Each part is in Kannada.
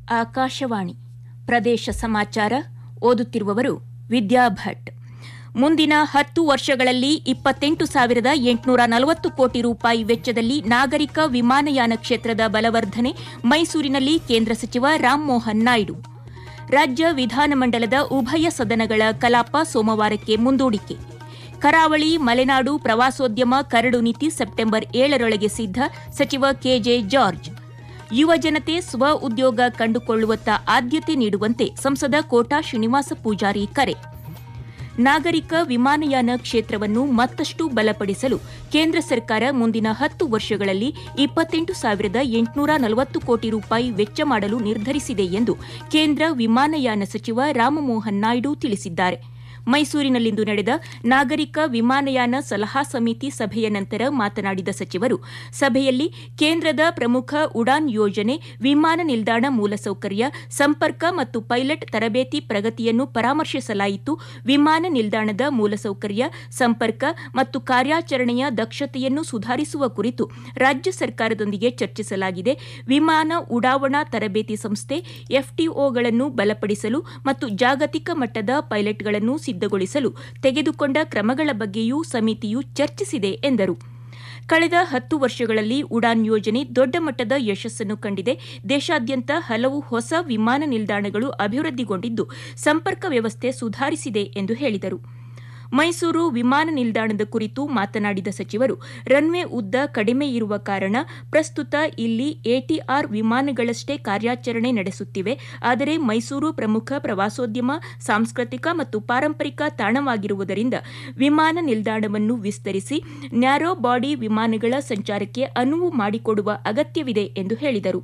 ಆಕಾಶವಾಣಿ ಪ್ರದೇಶ ಸಮಾಚಾರ ಓದುತ್ತಿರುವವರು ವಿದ್ಯಾ ಭಟ್ ಮುಂದಿನ ಹತ್ತು ವರ್ಷಗಳಲ್ಲಿ ಇಪ್ಪತ್ತೆಂಟು ಸಾವಿರದ ಎಂಟುನೂರ ನಲವತ್ತು ಕೋಟಿ ರೂಪಾಯಿ ವೆಚ್ಚದಲ್ಲಿ ನಾಗರಿಕ ವಿಮಾನಯಾನ ಕ್ಷೇತ್ರದ ಬಲವರ್ಧನೆ ಮೈಸೂರಿನಲ್ಲಿ ಕೇಂದ್ರ ಸಚಿವ ರಾಮ್ಮೋಹನ್ ನಾಯ್ಡು ರಾಜ್ಯ ವಿಧಾನಮಂಡಲದ ಉಭಯ ಸದನಗಳ ಕಲಾಪ ಸೋಮವಾರಕ್ಕೆ ಮುಂದೂಡಿಕೆ ಕರಾವಳಿ ಮಲೆನಾಡು ಪ್ರವಾಸೋದ್ಯಮ ಕರಡು ನೀತಿ ಸೆಪ್ಟೆಂಬರ್ ಏಳರೊಳಗೆ ಸಿದ್ಧ ಸಚಿವ ಕೆಜೆ ಜಾರ್ಜ್ ಯುವ ಜನತೆ ಸ್ವ ಉದ್ಯೋಗ ಕಂಡುಕೊಳ್ಳುವತ್ತ ಆದ್ಯತೆ ನೀಡುವಂತೆ ಸಂಸದ ಕೋಟಾ ಶ್ರೀನಿವಾಸ ಪೂಜಾರಿ ಕರೆ ನಾಗರಿಕ ವಿಮಾನಯಾನ ಕ್ಷೇತ್ರವನ್ನು ಮತ್ತಷ್ಟು ಬಲಪಡಿಸಲು ಕೇಂದ್ರ ಸರ್ಕಾರ ಮುಂದಿನ ಹತ್ತು ವರ್ಷಗಳಲ್ಲಿ ಇಪ್ಪತ್ತೆಂಟು ಸಾವಿರದ ಎಂಟುನೂರ ನಲವತ್ತು ಕೋಟಿ ರೂಪಾಯಿ ವೆಚ್ಚ ಮಾಡಲು ನಿರ್ಧರಿಸಿದೆ ಎಂದು ಕೇಂದ್ರ ವಿಮಾನಯಾನ ಸಚಿವ ರಾಮಮೋಹನ್ ನಾಯ್ಡು ತಿಳಿಸಿದ್ದಾರೆ ಮೈಸೂರಿನಲ್ಲಿಂದು ನಡೆದ ನಾಗರಿಕ ವಿಮಾನಯಾನ ಸಲಹಾ ಸಮಿತಿ ಸಭೆಯ ನಂತರ ಮಾತನಾಡಿದ ಸಚಿವರು ಸಭೆಯಲ್ಲಿ ಕೇಂದ್ರದ ಪ್ರಮುಖ ಉಡಾನ್ ಯೋಜನೆ ವಿಮಾನ ನಿಲ್ದಾಣ ಮೂಲಸೌಕರ್ಯ ಸಂಪರ್ಕ ಮತ್ತು ಪೈಲಟ್ ತರಬೇತಿ ಪ್ರಗತಿಯನ್ನು ಪರಾಮರ್ಶಿಸಲಾಯಿತು ವಿಮಾನ ನಿಲ್ದಾಣದ ಮೂಲಸೌಕರ್ಯ ಸಂಪರ್ಕ ಮತ್ತು ಕಾರ್ಯಾಚರಣೆಯ ದಕ್ಷತೆಯನ್ನು ಸುಧಾರಿಸುವ ಕುರಿತು ರಾಜ್ಯ ಸರ್ಕಾರದೊಂದಿಗೆ ಚರ್ಚಿಸಲಾಗಿದೆ ವಿಮಾನ ಉಡಾವಣಾ ತರಬೇತಿ ಸಂಸ್ಥೆ ಎಫ್ಟಿಒಗಳನ್ನು ಬಲಪಡಿಸಲು ಮತ್ತು ಜಾಗತಿಕ ಮಟ್ಟದ ಪೈಲಟ್ಗಳನ್ನು ಸಿದ್ದಗೊಳಿಸಲು ತೆಗೆದುಕೊಂಡ ಕ್ರಮಗಳ ಬಗ್ಗೆಯೂ ಸಮಿತಿಯು ಚರ್ಚಿಸಿದೆ ಎಂದರು ಕಳೆದ ಹತ್ತು ವರ್ಷಗಳಲ್ಲಿ ಉಡಾನ್ ಯೋಜನೆ ದೊಡ್ಡ ಮಟ್ಟದ ಯಶಸ್ಸನ್ನು ಕಂಡಿದೆ ದೇಶಾದ್ಯಂತ ಹಲವು ಹೊಸ ವಿಮಾನ ನಿಲ್ದಾಣಗಳು ಅಭಿವೃದ್ಧಿಗೊಂಡಿದ್ದು ಸಂಪರ್ಕ ವ್ಯವಸ್ಥೆ ಸುಧಾರಿಸಿದೆ ಎಂದು ಹೇಳಿದರು ಮೈಸೂರು ವಿಮಾನ ನಿಲ್ದಾಣದ ಕುರಿತು ಮಾತನಾಡಿದ ಸಚಿವರು ರನ್ವೇ ಉದ್ದ ಕಡಿಮೆ ಇರುವ ಕಾರಣ ಪ್ರಸ್ತುತ ಇಲ್ಲಿ ಎಟಿಆರ್ ವಿಮಾನಗಳಷ್ಟೇ ಕಾರ್ಯಾಚರಣೆ ನಡೆಸುತ್ತಿವೆ ಆದರೆ ಮೈಸೂರು ಪ್ರಮುಖ ಪ್ರವಾಸೋದ್ಯಮ ಸಾಂಸ್ಕೃತಿಕ ಮತ್ತು ಪಾರಂಪರಿಕ ತಾಣವಾಗಿರುವುದರಿಂದ ವಿಮಾನ ನಿಲ್ದಾಣವನ್ನು ವಿಸ್ತರಿಸಿ ನ್ಯಾರೋ ಬಾಡಿ ವಿಮಾನಗಳ ಸಂಚಾರಕ್ಕೆ ಅನುವು ಮಾಡಿಕೊಡುವ ಅಗತ್ಯವಿದೆ ಎಂದು ಹೇಳಿದರು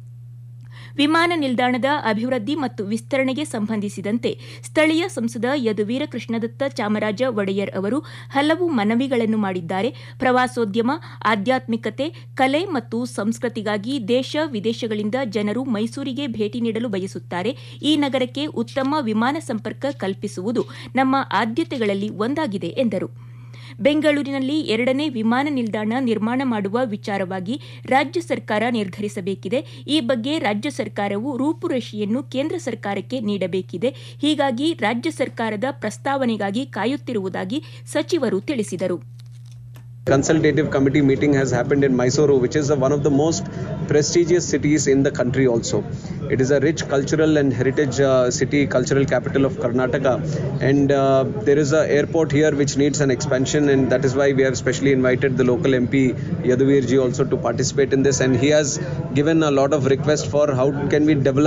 ವಿಮಾನ ನಿಲ್ದಾಣದ ಅಭಿವೃದ್ಧಿ ಮತ್ತು ವಿಸ್ತರಣೆಗೆ ಸಂಬಂಧಿಸಿದಂತೆ ಸ್ಥಳೀಯ ಸಂಸದ ಯದುವೀರ ಕೃಷ್ಣದತ್ತ ಚಾಮರಾಜ ಒಡೆಯರ್ ಅವರು ಹಲವು ಮನವಿಗಳನ್ನು ಮಾಡಿದ್ದಾರೆ ಪ್ರವಾಸೋದ್ಯಮ ಆಧ್ಯಾತ್ಮಿಕತೆ ಕಲೆ ಮತ್ತು ಸಂಸ್ಕೃತಿಗಾಗಿ ದೇಶ ವಿದೇಶಗಳಿಂದ ಜನರು ಮೈಸೂರಿಗೆ ಭೇಟಿ ನೀಡಲು ಬಯಸುತ್ತಾರೆ ಈ ನಗರಕ್ಕೆ ಉತ್ತಮ ವಿಮಾನ ಸಂಪರ್ಕ ಕಲ್ಪಿಸುವುದು ನಮ್ಮ ಆದ್ಯತೆಗಳಲ್ಲಿ ಒಂದಾಗಿದೆ ಎಂದರು ಬೆಂಗಳೂರಿನಲ್ಲಿ ಎರಡನೇ ವಿಮಾನ ನಿಲ್ದಾಣ ನಿರ್ಮಾಣ ಮಾಡುವ ವಿಚಾರವಾಗಿ ರಾಜ್ಯ ಸರ್ಕಾರ ನಿರ್ಧರಿಸಬೇಕಿದೆ ಈ ಬಗ್ಗೆ ರಾಜ್ಯ ಸರ್ಕಾರವು ರೂಪುರೇಷೆಯನ್ನು ಕೇಂದ್ರ ಸರ್ಕಾರಕ್ಕೆ ನೀಡಬೇಕಿದೆ ಹೀಗಾಗಿ ರಾಜ್ಯ ಸರ್ಕಾರದ ಪ್ರಸ್ತಾವನೆಗಾಗಿ ಕಾಯುತ್ತಿರುವುದಾಗಿ ಸಚಿವರು ತಿಳಿಸಿದರು consultative committee meeting has happened in Mysuru, which is one of the most prestigious cities in the country also. It is a rich cultural and heritage uh, city, cultural capital of Karnataka. And uh, there is an airport here which needs an expansion and that is why we have specially invited the local MP Yaduvir ji also to participate in this and he has given a lot of request for how can we develop